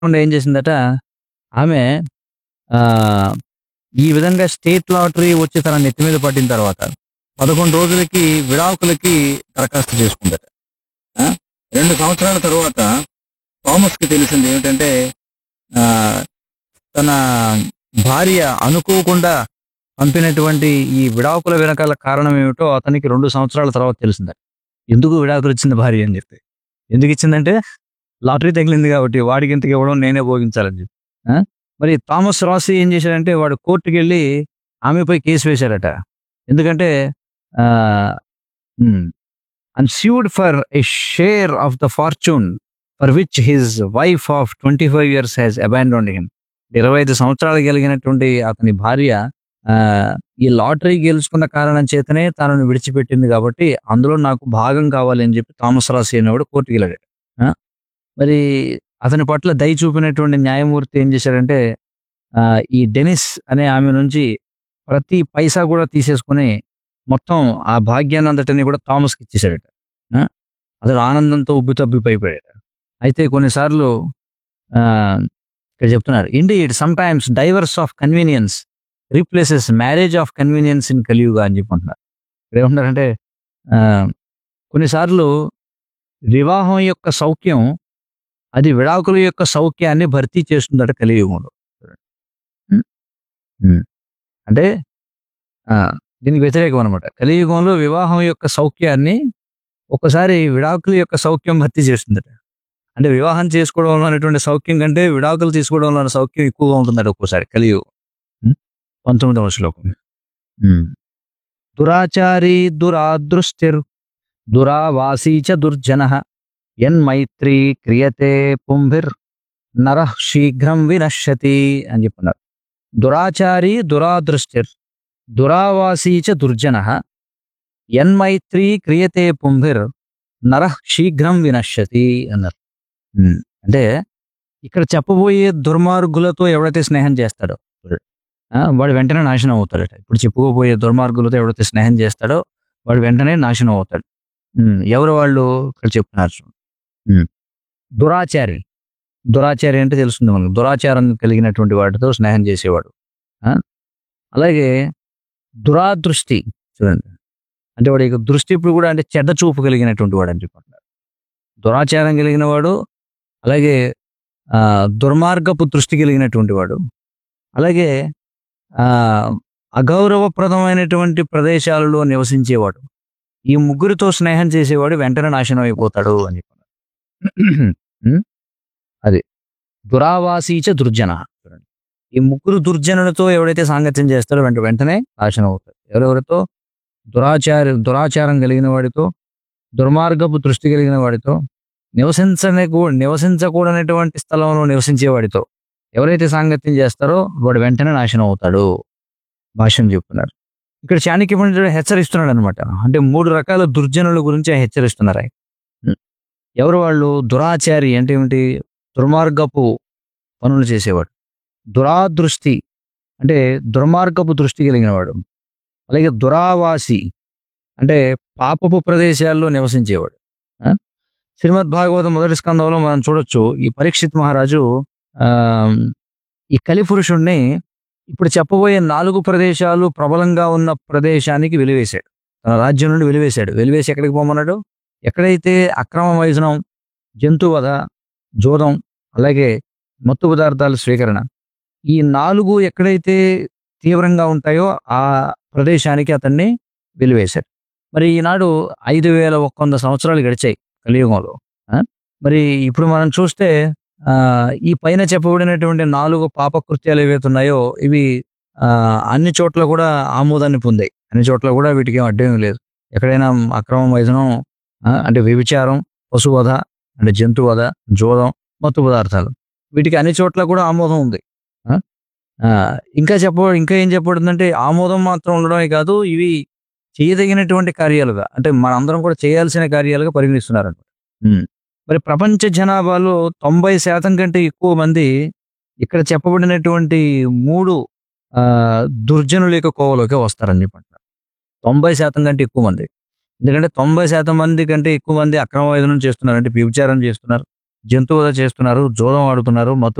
కాకుండా ఏం చేసిందట ఆమె ఆ, ఈ విధంగా స్టేట్ లాటరీ వచ్చి తన నెత్తి మీద పడిన తర్వాత పదకొండు రోజులకి విడాకులకి దరఖాస్తు చేసుకుందట ఆ, రెండు సంవత్సరాల తర్వాత థామస్ కి తెలిసింది ఏమిటంటే ఆ, తన భార్య అనుకోకుండా పంపినటువంటి ఈ విడాకుల వెనకాల కారణం ఏమిటో అతనికి రెండు సంవత్సరాల తర్వాత తెలిసిందట ఎందుకు విడాకులు ఇచ్చింది భార్య అని చెప్పి ఎందుకు ఇచ్చిందంటే లాటరీ తగిలింది కాబట్టి వాడికి ఇంతకు ఇవ్వడం నేనే భోగించాలని చెప్పి ఆ? మరి థామస్ రాసి ఏం చేశాడంటే వాడు కోర్టుకి వెళ్ళి ఆమెపై కేసు వేశాడట ఎందుకంటే and sued for a share of the fortune for which his wife of twenty five years has abandon him ఇరవై ఐదు సంవత్సరాలు కలిగినటువంటి అతని భార్య ఆ, ఈ లాటరీ గెలుచుకున్న కారణం చేతనే తనను విడిచిపెట్టింది కాబట్టి అందులో నాకు భాగం కావాలి అని చెప్పి థామస్ రాసి అనేవాడు కోర్టుకి వెళ్ళాడు ఆ? మరి అతని పట్ల దయ చూపినటువంటి న్యాయమూర్తి ఏం చేశాడంటే ఆ, ఈ డెనిస్ అనే ఆమె నుంచి ప్రతి పైసా కూడా తీసేసుకుని మొత్తం ఆ భాగ్యాన్ని అంతటిని కూడా థామస్కి ఇచ్చేసాడట ఆ? అతడు ఆనందంతో ఉబ్బి తబ్బిపోయిపోయాడు అయితే కొన్నిసార్లు ఆ, ఇక్కడ చెప్తున్నారు indeed sometimes divorce of convenience replaces marriage of convenience in Kaliyuga అని చెప్పుకుంటున్నారు ఇక్కడ ఏమంటున్నారంటే ఆ, కొన్నిసార్లు వివాహం యొక్క సౌఖ్యం అది విడాకుల యొక్క సౌఖ్యాన్ని భర్తీ చేస్తుందట కలియుగంలో ఉం? ఉం. అంటే ఆ, దీనికి వ్యతిరేకం అనమాట కలియుగంలో వివాహం యొక్క సౌఖ్యాన్ని ఒకసారి విడాకుల యొక్క సౌఖ్యం భర్తీ చేస్తుందట అంటే వివాహం చేసుకోవడంలో అనేటువంటి సౌఖ్యం కంటే విడాకులు తీసుకోవడంలో ఉన్న సౌఖ్యం ఎక్కువగా ఉంటుందట ఒక్కోసారి కలియుగం ఉం? పంతొమ్మిదవ శ్లోకం ఉం. దురాచారి దురాదృష్టిర్ దురావాసీ చ దుర్జన యన్మైత్రీ క్రియతే పుంభిర్ నర శీఘ్రం వినశ్యతి అని చెప్పున్నారు దురాచారి దురాదృష్టిర్ దురావాసీ చ దుర్జన యన్మైత్రీ క్రియతే పుంభిర్ నర శీఘ్రం వినశ్యతి అన్నారు ఉమ్, అంటే ఇక్కడ చెప్పబోయే దుర్మార్గులతో ఎవడైతే స్నేహం చేస్తాడో ఆ, వాడు వెంటనే నాశనం అవుతాడట ఇప్పుడు చెప్పుకోబోయే దుర్మార్గులతో ఎవడైతే స్నేహం చేస్తాడో వాడు వెంటనే నాశనం అవుతాడు ఉమ్, ఎవరు వాళ్ళు ఇక్కడ చెప్తున్నారు చూడు. ఉమ్, దురాచారి దురాచారి అంటే తెలుస్తుంది మనకు దురాచారం కలిగినటువంటి వాటితో స్నేహం చేసేవాడు ఆ? అలాగే దురాదృష్టి చూడండి అంటే వాడి యొక్క దృష్టి ఇప్పుడు కూడా అంటే చెడ్డ చూపు కలిగినటువంటి వాడు అని చెప్పంటారు దురాచారం కలిగిన వాడు అలాగే ఆ, దుర్మార్గపు దృష్టి కలిగినటువంటి వాడు అలాగే ఆ, అగౌరవప్రదమైనటువంటి ప్రదేశాలలో నివసించేవాడు ఈ ముగ్గురితో స్నేహం చేసేవాడు వెంటనే నాశనం అయిపోతాడు అని చెప్పారు ఉం? అది దురావాసీచ దుర్జన చూడండి. ఈ ముగ్గురు దుర్జనులతో ఎవడైతే సాంగత్యం చేస్తాడో వెంట వెంటనే నాశనం అవుతాడు ఎవరెవరితో దురాచార దురాచారం కలిగిన వాడితో దుర్మార్గపు దృష్టి కలిగిన వాడితో నివసించని కూ- నివసించకూడనటువంటి స్థలంలో నివసించేవాడితో ఎవరైతే సాంగత్యం చేస్తారో వాడు వెంటనే నాశనం అవుతాడు భాష్యం చెప్తున్నారు ఇక్కడ చాణక్య పండితుడు హెచ్చరిస్తున్నాడు అనమాట అంటే మూడు రకాల దుర్జనుల గురించి హెచ్చరిస్తున్నారు ఆయన ఉం. ఎవరు వాళ్ళు దురాచారి అంటే ఏమిటి దుర్మార్గపు పనులు చేసేవాడు దురాదృష్టి అంటే దుర్మార్గపు దృష్టి కలిగిన వాడు అలాగే దురావాసి అంటే పాపపు ప్రదేశాల్లో నివసించేవాడు ఆ? శ్రీమద్ భాగవతం మొదటి స్కందంలో మనం చూడొచ్చు ఈ పరీక్షిత్ మహారాజు ఆ ఈ కలిపురుషుణ్ణి ఇప్పుడు చెప్పబోయే నాలుగు ప్రదేశాలు ప్రబలంగా ఉన్న ప్రదేశానికి వెలివేశాడు తన రాజ్యం నుండి వెలివేశాడు వెలివేసి ఎక్కడికి పోమన్నాడు ఎక్కడైతే అక్రమ వైజనం జంతువధ జోదం అలాగే మత్తు పదార్థాల స్వీకరణ ఈ నాలుగు ఎక్కడైతే తీవ్రంగా ఉంటాయో ఆ ప్రదేశానికి అతన్ని వెలివేశారు మరి ఈనాడు ఐదు వేల ఒక్క వంద సంవత్సరాలు గడిచాయి కలియుగంలో ఆ? మరి ఇప్పుడు మనం చూస్తే ఆ ఈ పైన చెప్పబడినటువంటి నాలుగు పాప కృత్యాలు ఏవైతే ఉన్నాయో ఇవి ఆ అన్ని చోట్ల కూడా ఆమోదాన్ని పొందాయి అన్ని చోట్ల కూడా వీటికి ఏం అడ్డం లేదు ఎక్కడైనా అక్రమ వైద్యం అంటే వ్యభిచారం పశువధ అంటే జంతువధ జోదం మత్తు పదార్థాలు వీటికి అన్ని చోట్ల కూడా ఆమోదం ఉంది ఆ? ఆ, ఇంకా చెప్ప ఇంకా ఏం చెప్పబడుతుందంటే ఆమోదం మాత్రం ఉండడమే కాదు ఇవి చేయదగినటువంటి కార్యాలుగా అంటే మనందరం కూడా చేయాల్సిన కార్యాలుగా పరిగణిస్తున్నారు అనమాట మరి ప్రపంచ జనాభాలో తొంభై శాతం కంటే ఎక్కువ మంది ఇక్కడ చెప్పబడినటువంటి మూడు ఆ, దుర్జనుల యొక్క కోవలోకి వస్తారని చెప్పంటారు తొంభై శాతం కంటే ఎక్కువ మంది ఎందుకంటే తొంభై శాతం మంది కంటే ఎక్కువ మంది అక్రమ వేదనం చేస్తున్నారు అంటే వ్యభిచారం చేస్తున్నారు జంతువులు చేస్తున్నారు జోదం ఆడుతున్నారు మత్తు